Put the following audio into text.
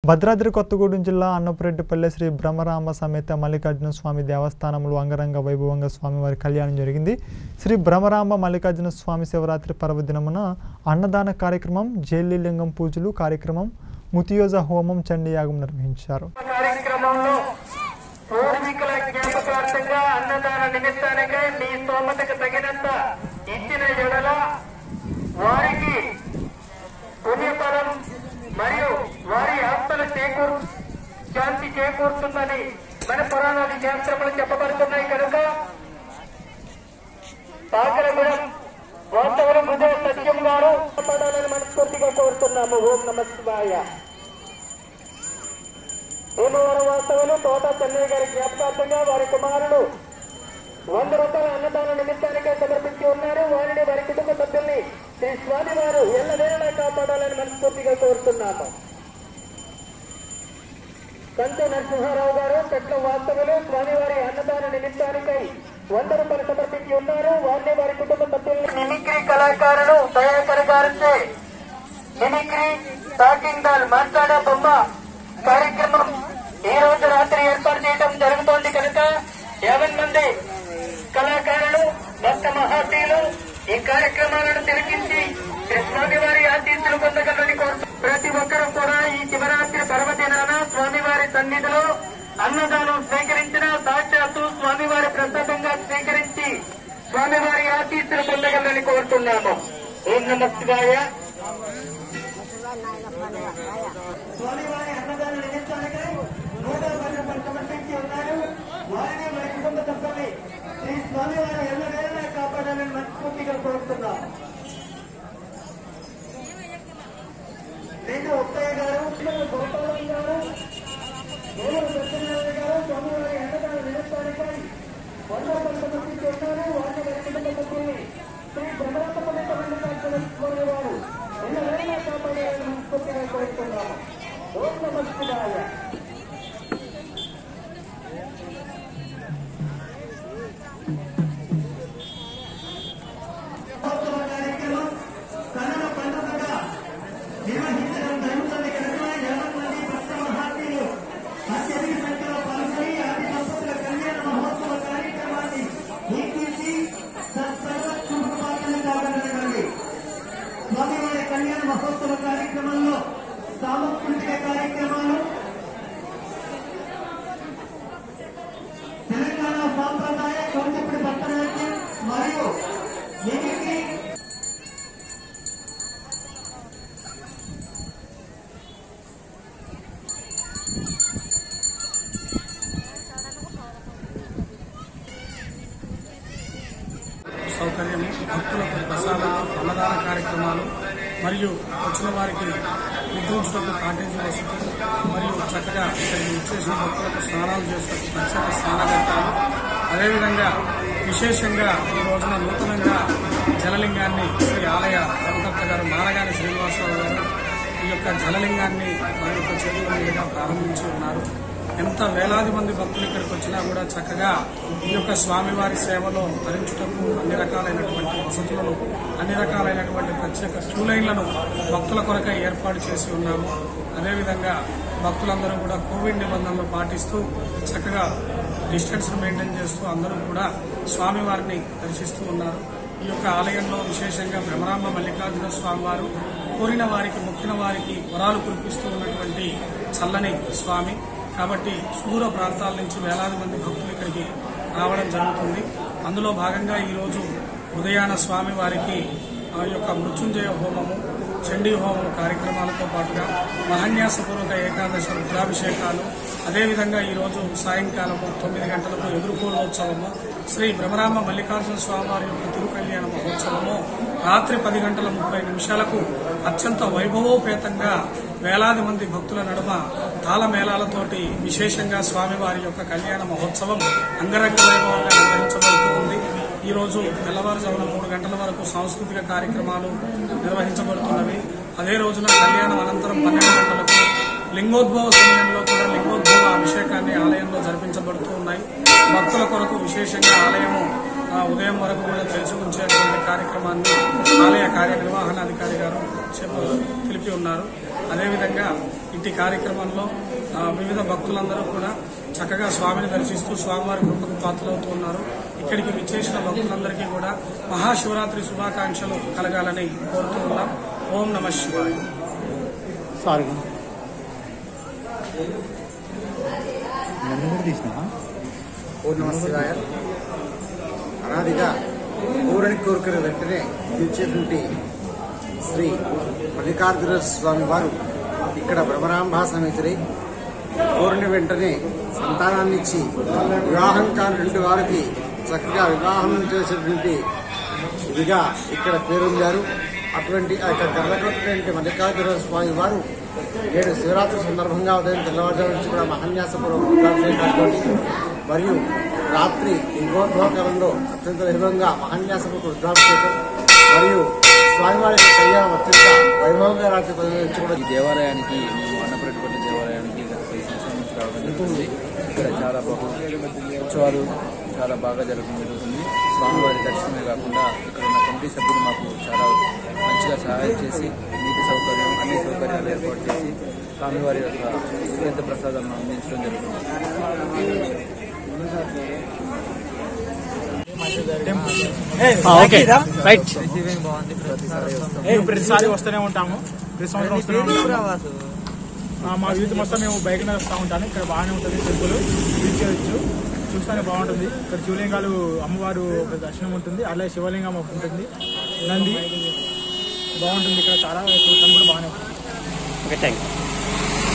భద్రాద్రి కొత్తగూడెం జిల్లా అన్నపురెడ్డిపల్లె శ్రీ బ్రహ్మరామ సమేత మల్లికార్జున స్వామి దేవస్థానంలో అంగరంగ వైభవంగా స్వామివారి కళ్యాణం జరిగింది శ్రీ బ్రహ్మరామ మల్లికార్జున స్వామి శివరాత్రి పర్వదినమున అన్నదాన కార్యక్రమం జేలిలింగం పూజలు కార్యక్రమం ముతియోజ హోమం చండీయాగం నిర్వహించారు కార్యక్రమంలో పూర్వీకుల జ్ఞాపకార్థంగా అన్నదాన నిమిత్తానికై మీ స్తోమతకు తగినంత ఇచ్చిన ఎడల వారికి పుణ్యఫలం మరియు వారి ఆత్మల చేకూర్ శాంతి చేకూరుతుందని మన పురాణాది శాస్త్రములు చెప్పబడుతున్నాయి కనుక పాకరగూడెం వాస్తవం హృదయ సత్యం గారు పడాలని మనస్ఫూర్తిగా కోరుతున్నాము ఓం నమ శివాయ భీమవరం వాస్తవులు తోట చెన్నయ్య గారి జ్ఞాపకార్థంగా వారి కుమారుడు వంద రూపాయల అన్నదాన నిమిత్తానికే సమర్పించి ఉన్నారు వారిని వారి కుటుంబ సభ్యుల్ని శ్రీ స్వామి వారు ఎల్లవేళలా కాపాడాలని మనస్ఫూర్తిగా కోరుతున్నాము కంచు నరసింహారావు గారు పెట్ల వాస్తవులు స్వామివారి అన్నదాన నిమిత్తానికై వంద రూపాయలు సమర్పించి ఉన్నారు వారిని వారి కుటుంబ సభ్యుల్ని మిమిక్రీ కళాకారులు దయాకర్ గారిచే మిమిక్రీ టాకింగ్ డాల్ మాట్లాడే బొమ్మ కార్యక్రమం ఈ రోజు రాత్రి ఏర్పాటు చేయడం జరుగుతోంది కనుక యాభై మంది కళాకారులు భక్త మహాశీలు ఈ కార్యక్రమాలను తిలకించి శ్రీ స్వామివారి ఆశీస్సులు పొందగలని కోరుతూ ప్రతి ఒక్కరూ కూడా ఈ శివరాత్రి పర్వదినాన స్వామివారి సన్నిధిలో అన్నదానం స్వీకరించిన సాక్షాత్తు స్వామివారి ప్రసాదంగా స్వీకరించి స్వామివారి ఆశీస్సులు పొందగలని కోరుతున్నాము ఓం నమ శివాయ స్వామివారి అన్నదాన నిమిత్తానికై నూట పది రూపాయలు సమర్పించి ఉన్నారు వారిని వారి కుటుంబ సభ్యుల్ని శ్రీ స్వామివారి ఎల్లవేళలా కాపాడాలని మనస్ఫూర్తిగా కోరుతున్నాం రెండు ఉత్తయ్య గారు గోపాలం గారు ఏలూరు సత్యనారాయణ గారు స్వామివారి అన్నదాన నిమిత్తానికై వంద రూపాయలు సమర్పించి ఉన్నారు వారిని వారి కుటుంబ సభ్యుల్ని శ్రీ బ్రహ్మరత్న మల్లికార్జున స్వామి వారు ఎల్లవేళలా కాపాడాలని మనస్ఫూర్తిగా కోరుతున్నాము ఓం నమ శివాయ కార్యక్రమం కన్నడ పండుగగా నిర్వహించడం జరుగుతుంది కనుక యాభై మంది భక్త మహాశీలు అత్యధిక సంఖ్యలో పాల్గొని ఆది దంపతుల కళ్యాణ మహోత్సవ కార్యక్రమాన్ని వీక్షించి సర్వ శుభవార్తలు కాగలగండి స్వామివారి కళ్యాణ మహోత్సవ కార్యక్రమంలో సాంస్కృతిక కార్యక్రమాలు తెలంగాణ సాంప్రదాయ కొంచెప్పుడు భక్తనాట్యం మరియు మిమిక్రీ సౌకర్యం భక్తులకు ప్రసాదాలు అన్నదాన కార్యక్రమాలు మరియు వచ్చిన వారికి నిద్రించుటకు కాటేజీ వసతి మరియు చక్కగా ఇక్కడికి ఇచ్చేసిన భక్తులకు స్నానాలు చేసేందుకు ప్రత్యేక స్నానఘట్టాలు అదేవిధంగా విశేషంగా ఈ రోజున నూతనంగా జలలింగాన్ని శ్రీ ఆలయ ధర్మకర్త గారు మారగాని శ్రీనివాసరావు గారు ఈ యొక్క జలలింగాన్ని వారి యొక్క చేతుల మీదుగా ప్రారంభించి ఉన్నారు ఎంత వేలాది మంది భక్తులు ఇక్కడికి వచ్చినా కూడా చక్కగా ఈ యొక్క స్వామివారి సేవలో ధరించుటకు అన్ని రకాలైనటువంటి వసతులను అన్ని రకాలైనటువంటి ప్రత్యేక క్యూ లైన్లను భక్తుల కొరకై ఏర్పాటు చేసి ఉన్నాము అదేవిధంగా భక్తులందరూ కూడా కోవిడ్ నిబంధనలు పాటిస్తూ చక్కగా డిస్టెన్స్ మెయింటైన్ చేస్తూ అందరూ కూడా స్వామివారిని దర్శిస్తూ ఉన్నారు ఈ యొక్క ఆలయంలో విశేషంగా భ్రమరాంబ మల్లికార్జున స్వామివారు కోరిన వారికి మొక్కిన వారికి వరాలు కురిపిస్తూ ఉన్నటువంటి చల్లని స్వామి కాబట్టి సుదూర ప్రాంతాల నుంచి వేలాది మంది భక్తులు ఇక్కడికి రావడం జరుగుతుంది అందులో భాగంగా ఈరోజు ఉదయాన స్వామి వారికి ఆ యొక్క మృత్యుంజయ హోమము చండీ హోమం కార్యక్రమాలతో పాటుగా మహాన్యాసపూర్వక ఏకాదశ రుద్రాభిషేకాలు అదేవిధంగా ఈరోజు సాయంకాలము తొమ్మిది గంటలకు ఎదుర్కోలోత్సవము శ్రీ భ్రమరామ మల్లికార్జున స్వామివారి యొక్క తిరుకళ్యాణ మహోత్సవము రాత్రి పది గంటల ముప్పై నిమిషాలకు అత్యంత వైభవోపేతంగా వేలాది మంది భక్తుల నడుమ తాళమేళాలతోటి విశేషంగా స్వామివారి యొక్క కళ్యాణ మహోత్సవం అంగరంగ వైభవంగా నిర్వహించబడుతూ ఉంది ఈ రోజు తెల్లవారుజామున మూడు గంటల వరకు సాంస్కృతిక కార్యక్రమాలు నిర్వహించబడుతున్నవి అదే రోజున కళ్యాణం అనంతరం పన్నెండు గంటలకు లింగోద్భవ సమయంలో కూడా లింగోద్భవ అభిషేకాన్ని ఆలయంలో జరిపించబడుతూ ఉన్నాయి భక్తుల కొరకు విశేషంగా ఆలయము ఆ, ఉదయం వరకు కూడా తెరిచి ఉంచేటువంటి కార్యక్రమాన్ని ఆలయ కార్యనిర్వహణాధికారి గారు చెప్ప తెలిపి ఉన్నారు అదేవిధంగా ఇట్టి కార్యక్రమంలో ఆ, వివిధ భక్తులందరూ కూడా చక్కగా స్వామిని దర్శిస్తూ స్వామివారి కృపకు పాత్రలవుతూ ఉన్నారు ఇక్కడికి విచ్చేసిన భక్తులందరికీ కూడా మహాశివరాత్రి శుభాకాంక్షలు కలగాలని కోరుతూ ఉన్నాం ఓం నమ శివాయ సారీ పూర్ణమ శివాయ అనాదిగా కోరని కోరికల వెంటనే తీర్చేటువంటి శ్రీ మల్లికార్జున స్వామి వారు ఇక్కడ భ్రమరాంభా సమేతులై కోరిన వెంటనే సంతానాన్ని ఇచ్చి వివాహం కానిటువంటి వారికి చక్కగా వివాహం చేసేటువంటి ఇదిగా ఇక్కడ పేరొందారు అటువంటి ఆ యొక్క గర్లకొట్టినటువంటి మల్లికార్జున స్వామి వారు నేడు శివరాత్రి సందర్భంగా ఉదయం తెల్లవారుజాము నుంచి కూడా మహాన్యాసపూర్వక మరియు రాత్రి లింగోద్భవకాలంలో అత్యంత వైభవంగా మహాన్యాసపూర్వక రుద్రాభిషేకం మరియు స్వామివారి యొక్క కళ్యాణం అత్యంత వైభవంగా రాత్రి పది నుంచి కూడా ఈ దేవాలయానికి మేము అన్నపరెడ్డిపల్లి దేవాలయానికి గత ఐదు సంవత్సరాల నుంచి రావడం జరుగుతుంది ఇక్కడ చాలా బహు ఉత్సవాలు చాలా బాగా జరగడం జరుగుతుంది స్వామివారి దర్శనమే కాకుండా ఇక్కడ ఉన్న కమిటీ సభ్యులు మాకు చాలా మంచిగా సహాయం చేసి నీటి సౌకర్యం అన్ని సౌకర్యాలు ఏర్పాటు చేసి స్వామివారి యొక్క తీర్థ ప్రసాదాలను అందించడం జరుగుతుంది ఓకే రైట్ మేము ప్రతిసారి వస్తూనే ఉంటాము ప్రతి సంవత్సరం వస్తూనే ఉంటాము ఆ, మా వీధి మొత్తం మేము బైక్ మీద వస్తూ ఉంటాను ఇక్కడ బాగానే ఉంటుంది టెంపుల్ బీచ్ చేయొచ్చు చూస్తానే బాగుంటుంది ఇక్కడ శివలింగాలు అమ్మవారు ఒక దర్శనం ఉంటుంది అలాగే శివలింగం ఒకటి ఉంటుంది నంది బాగుంటుంది ఇక్కడ చాలా చూడటానికి కూడా బాగానే ఉంటుంది ఓకే థ్యాంక్ యూ